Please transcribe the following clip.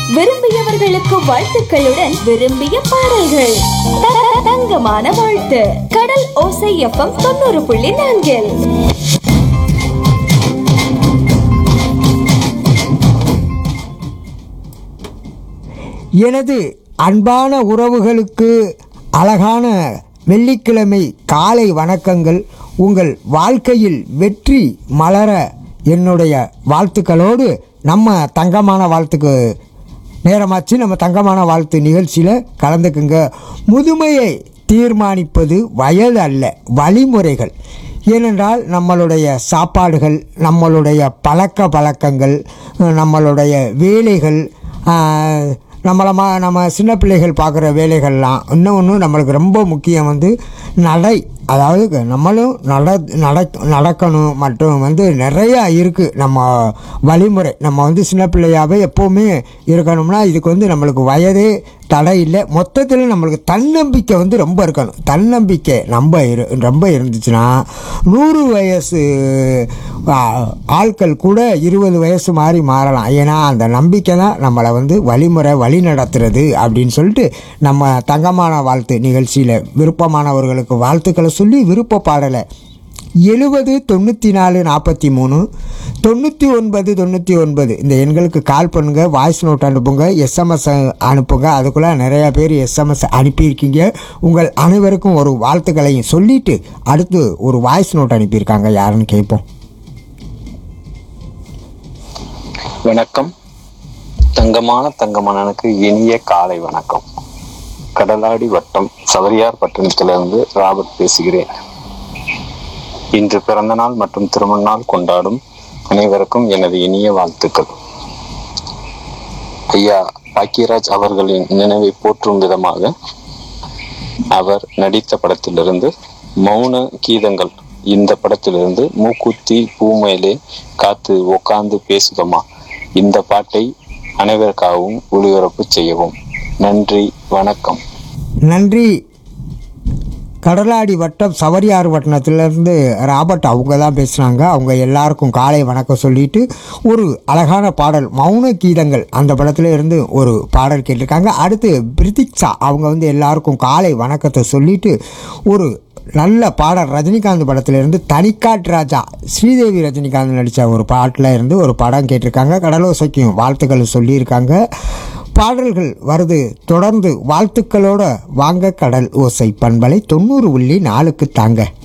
விரும்பியவர்களுக்கு வாழ்த்துக்களுடன் விரும்பிய பாடல்கள் த- த- தங்கமான வாழ்த்து கடல் ஓசை எஃப்எம் தொண்ணூறு புள்ளி நான்கில் எனது அன்பான உறவுகளுக்கு அழகான வெள்ளிக்கிழமை காலை வணக்கங்கள் உங்கள் வாழ்க்கையில் வெற்றி மலர என்னுடைய வாழ்த்துக்களோடு நம்ம தங்கமான வாழ்த்துக்கு நேரமாச்சு நம்ம தங்கமான வாழ்த்து நிகழ்ச்சியில் கலந்துக்குங்க முதுமையை தீர்மானிப்பது வயது அல்ல வழிமுறைகள் ஏனென்றால் நம்மளுடைய சாப்பாடுகள் நம்மளுடைய பழக்க பழக்கங்கள் நம்மளுடைய வேலைகள் ஆஹ், நம்மளை மா நம்ம சின்ன பிள்ளைகள் பார்க்குற வேலைகள்லாம் இன்னொன்று நம்மளுக்கு ரொம்ப முக்கியம் வந்து நடை அதாவது நம்மளும் நட நடக் நடக்கணும் மற்றும் வந்து நிறையா இருக்குது நம்ம வழிமுறை நம்ம வந்து சின்ன பிள்ளையாகவே எப்போவுமே இருக்கணும்னா இதுக்கு வந்து நம்மளுக்கு வயதே தடை இல்லை மொத்தத்தில் நம்மளுக்கு தன்னம்பிக்கை வந்து ரொம்ப இருக்கணும் தன்னம்பிக்கை நம்ம இரு ரொம்ப இருந்துச்சுன்னா நூறு வயசு ஆ, ஆட்கள் கூட இருபது வயசு மாதிரி மாறலாம் ஏன்னா அந்த நம்பிக்கை தான் நம்மளை வந்து வழிமுறை வழி நடத்துறது அப்படின்னு சொல்லிட்டு நம்ம தங்கமான வாழ்த்து நிகழ்ச்சியில் விருப்பமானவர்களுக்கு வாழ்த்துக்களை சொல்லி விருப்ப பாடலை எழுபது தொண்ணூற்றி நாலு நாற்பத்தி மூணு தொண்ணூற்றி ஒன்பது தொண்ணூற்றி ஒன்பது இந்த எண்களுக்கு கால் பண்ணுங்கள் வாய்ஸ் நோட் அனுப்புங்க எஸ்எம்எஸ் அனுப்புங்க அதுக்குள்ளே நிறையா பேர் எஸ்எம்எஸ் அனுப்பியிருக்கீங்க உங்கள் அனைவருக்கும் ஒரு வாழ்த்துக்களையும் சொல்லிட்டு அடுத்து ஒரு வாய்ஸ் நோட் அனுப்பியிருக்காங்க யாருன்னு கேட்போம் வணக்கம் தங்கமான தங்கமணனுக்கு இனிய காலை வணக்கம் கடலாடி வட்டம் சவரியார் பட்டணத்திலிருந்து ராபர்ட் பேசுகிறேன் இன்று பிறந்த நாள் மற்றும் திருமண நாள் கொண்டாடும் அனைவருக்கும் எனது இனிய வாழ்த்துக்கள் ஐயா பாக்கியராஜ் அவர்களின் நினைவை போற்றும் விதமாக அவர் நடித்த படத்திலிருந்து மௌன கீதங்கள் இந்த படத்திலிருந்து மூக்குத்தி பூமேலே காத்து உக்காந்து பேசுதமா இந்த பாட்டை அனைவருக்காகவும் ஒளிபரப்பு செய்யவும் நன்றி வணக்கம் நன்றி கடலாடி வட்டம் சவரியார் வட்டணத்திலேருந்து ராபர்ட் அவங்க தான் பேசுனாங்க அவங்க எல்லாருக்கும் காலை வணக்கம் சொல்லிட்டு ஒரு அழகான பாடல் மௌன கீதங்கள் அந்த படத்துல இருந்து ஒரு பாடல் கேட்டிருக்காங்க அடுத்து பிரித்திக்ஷா அவங்க வந்து எல்லாருக்கும் காலை வணக்கத்தை சொல்லிட்டு ஒரு நல்ல பாடல் ரஜினிகாந்த் படத்திலிருந்து தனிக்காட் ராஜா ஸ்ரீதேவி ரஜினிகாந்த் நடித்த ஒரு பாட்டில் இருந்து ஒரு படம் கேட்டிருக்காங்க கடலோசைக்கும் வாழ்த்துக்கள் சொல்லியிருக்காங்க பாடல்கள் வருது தொடர்ந்து வாழ்த்துக்களோட வாங்க கடல் ஓசை பண்பலை தொண்ணூறு புள்ளி நாலுக்கு தாங்க